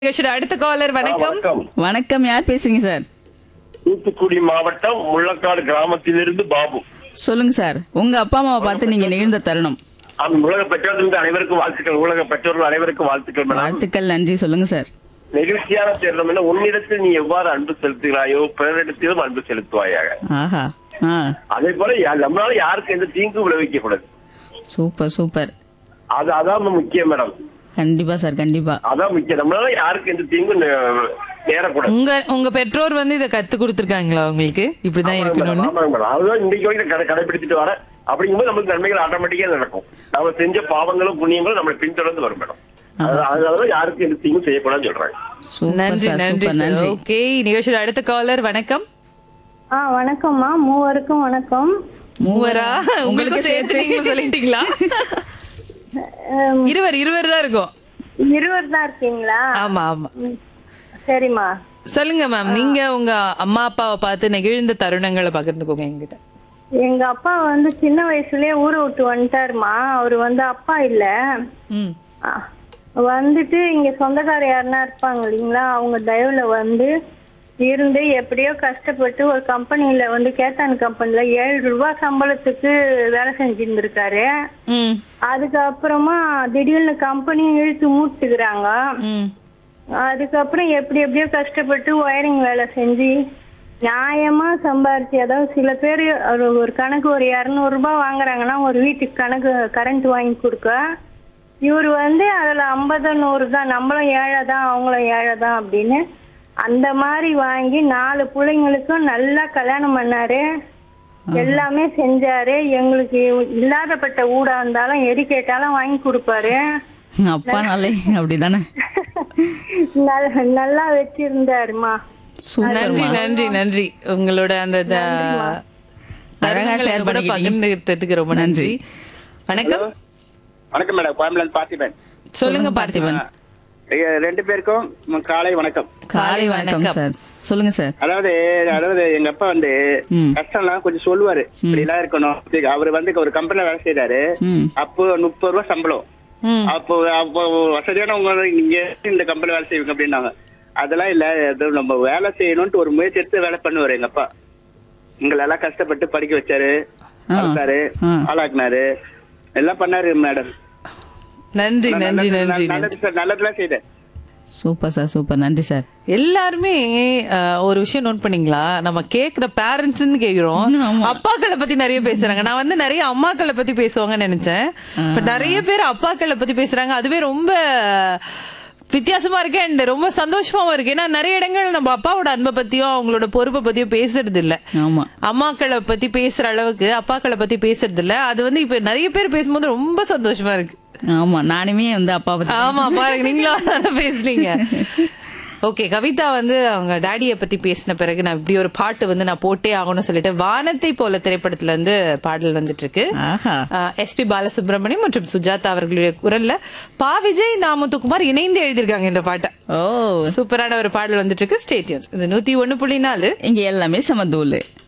நிகழ்ச்சியோட அடுத்த காலர் வணக்கம் வணக்கம் வணக்கம் யார் பேசுறீங்க சார் தூத்துக்குடி மாவட்டம் முள்ளக்காடு கிராமத்திலிருந்து பாபு சொல்லுங்க சார் உங்க அப்பா அம்மாவை பார்த்து நீங்க நிகழ்ந்த தருணம் அந்த உலக பெற்றோர்களுக்கு அனைவருக்கும் வாழ்த்துக்கள் உலக பெற்றோர்கள் அனைவருக்கும் வாழ்த்துக்கள் மேடம் வாழ்த்துக்கள் நன்றி சொல்லுங்க சார் நெகிழ்ச்சியான தருணம் என்ன உன்னிடத்தில் நீ எவ்வாறு அன்பு செலுத்துகிறாயோ பிறரிடத்திலும் அன்பு செலுத்துவாயாக ஆஹா ஆ அதே போல யா- நம்மளால யாருக்கும் எந்த தீங்கும் விளைவிக்கக்கூடாது சூப்பர் சூப்பர் அது அதான் முக்கியம் மேடம் கண்டிப்பா சார் கண்டிப்பா அதான் முக்கியம் நம்மளால யாருக்கும் எந்த தீங்கும் நே- நேரக்கூடாது உங்க உங்க பெற்றோர் வந்து இத கத்து கொடுத்திருக்காங்களா உங்களுக்கு இப்படிதான் ஆமாங்க இருக்கணும்னு மேடம், ஆமாங்க மேடம். அதுதான் இன்னைக்கு வரைக்கும் கடை- கடைபிடிச்சிட்டு வரேன் அப்படிங்கும்போது நமக்கு நன்மைகள் ஆட்டோமேட்டிக்கா நடக்கும் நம்ம செஞ்ச பாவங்களும் புண்ணியங்களும் நம்மளை பின்தொடர்ந்து வரும் மேடம் அது- அதனாலதான் யாருக்கும் எந்த தீங்கும் செய்யக்கூடாதுன்னு சொல்றாங்க சூப்பர் நன்றி சார் நன்றி சூப்பர் நன்றி ஓகே நிகழ்ச்சியோட அடுத்த காலர் வணக்கம் ஆ வணக்கம்மா மூவருக்கும் வணக்கம் மூவரா உங்களுக்கு உங்களுக்கு சேர்த்து சேர்த்து. நீங்களும் சொல்லிட்டீங்களா அம், இருவர் இருவர் தான் இருக்கும் இருவர் தான் இருக்கீங்களா ஆமா ஆமா ம், சரிம்மா சொல்லுங்க மேம் நீங்க உங்க அம்மா அப்பாவை பார்த்து நெகிழ்ந்த தருணங்களை பகிர்ந்துக்கோங்க என்கிட்ட எங்க அப்பா வந்து சின்ன வயசுலயே ஊரை விட்டு வந்துட்டாருமா அவர் வந்து அப்பா இல்ல ம் ஆ, வந்துட்டு இங்க சொந்தக்கார யாருன்னா இருப்பாங்க இல்லைங்களா அவங்க தயவுல வந்து இருந்து எப்படியோ கஷ்டப்பட்டு ஒரு கம்பெனில வந்து கேத்தான் கம்பெனில ஏழு ரூபாய் சம்பளத்துக்கு வேலை செஞ்சிருந்திருக்காரு ம் அதுக்கப்புறமா திடீர்னு கம்பெனி இழுத்து மூட்டுக்கிறாங்க ம் அதுக்கப்புறம் எப்படி எப்படியோ கஷ்டப்பட்டு ஒயரிங் வேலை செஞ்சு நியாயமா சம்பாரிச்சு அதாவது சில பேர் ஒரு ஒரு கணக்கு ஒரு இரநூறு ரூபாய் வாங்குறாங்கன்னா ஒரு வீட்டுக்கு கணக்கு கரண்ட் வாங்கி கொடுக்க இவர் வந்து அதுல ஐம்பது நூறு தான் நம்மளும் ஏழை தான் அவங்களும் ஏழை தான் அப்படின்னு அந்த மாதிரி வாங்கி நாலு பிள்ளைங்களுக்கும் நல்லா கல்யாணம் பண்ணாரு எல்லாமே செஞ்சாரு எங்களுக்கு இல்லாதப்பட்ட ஊடா இருந்தாலும் எது கேட்டாலும் வாங்கி கொடுப்பாரு அப்பானாலே அப்படிதானே நல்ல- நல்லா வச்சிருந்தாருமா நன்றி நன்றி நன்றி உங்களோட அந்த த- அழகா தருணங்களை share எங்க கூட பண்ணிக்கிட்டீங்க. பகிர்ந்துகிட்டதுக்கு ரொம்ப நன்றி வணக்கம் வணக்கம் மேடம் கோயம்புலேருந்து பார்த்திபன் சொல்லுங்க பார்த்திபன் ஐயா, ரெண்டு பேருக்கும் ம், காலை வணக்கம் காலை வணக்கம் சார் சொல்லுங்க சார் அதாவது அதாவது எங்க அப்பா வந்து ம். கஷ்டம்லாம் கொஞ்சம் சொல்லுவாரு இப்படி எல்லாம் இருக்கணும் இது அவர் வந்து ஒரு கம்பெனில வேலை செய்யறாரு ம் அப்போ முப்பது ரூபா சம்பளம் ம் அப்போ அப்போ வசதியானவங்க நீங்க இந்த கம்பெனி வேலை செய்வீங்க அப்படின்னாங்க அதெல்லாம் இல்ல ஏதோ நம்ம வேலை செய்யணும்ட்டு ஒரு முயற்சி எடுத்து வேலை பண்ணுவாரு எங்க அப்பா எங்களை எல்லாம் கஷ்டப்பட்டு படிக்க வச்சாரு ஆ. வளர்த்தாரு ஆ. ஆளாக்குனாரு எல்லாம் பண்ணாரு மேடம் நன்றி நன்றி நன்றி நன்றி நல்லது சார் நல்லதுலாம் செய்தேன் சூப்பர் சார் சூப்பர் நன்றி சார் எல்லாருமே அஹ், ஒரு விஷயம் நோட் பண்ணீங்களா நம்ம கேக்குற பேரண்ட்ஸ் கேக்குறோம் ஆமா. அப்பாக்களை பத்தி நிறைய பேசுறாங்க நான் வந்து நிறைய அம்மாக்களை பத்தி பேசுவாங்கன்னு நினைச்சேன் பட் நிறைய பேர் அப்பாக்களை பத்தி பேசுறாங்க அதுவே ரொம்ப வித்தியாசமா இருக்கு அண்ட் ரொம்ப சந்தோஷமாவும் இருக்கு ஏன்னா நிறைய இடங்கள் நம்ம அப்பாவோட அன்பை பத்தியும் அவங்களோட பொறுப்பை பத்தியும் பேசுறது இல்ல ஆமா அம்மாக்களை பத்தி பேசுற அளவுக்கு அப்பாக்களை பத்தி பேசுறது இல்ல அது வந்து இப்ப நிறைய பேர் பேசும்போது ரொம்ப சந்தோஷமா இருக்கு ஆமா நானுமே வந்து அப்பா பத்தி ஆமா பாருங்க நீங்களும் அதானே பேசுனீங்க ஓகே கவிதா வந்து அவங்க டாடியை பத்தி பேசின பிறகு நான் இப்படி ஒரு பாட்டு வந்து நான் போட்டே ஆகணும்னு சொல்லிட்டு வானத்தை போல திரைப்படத்துல இருந்து பாடல் வந்துட்டு இருக்கு ஆஹா எஸ்பி பாலசுப்ரமணியம் மற்றும் சுஜாதா அவர்களுடைய குரல்ல பா விஜய் நாமுத்துக்குமார் இணைந்து எழுதியிருக்காங்க இந்த பாட்டை ஓ சூப்பரான ஒரு பாடல் வந்துட்டு இருக்கு ஸ்டேடியம் இது நூத்தி ஒண்ணு புள்ளி நாலு இங்க எல்லாமே சமதூள்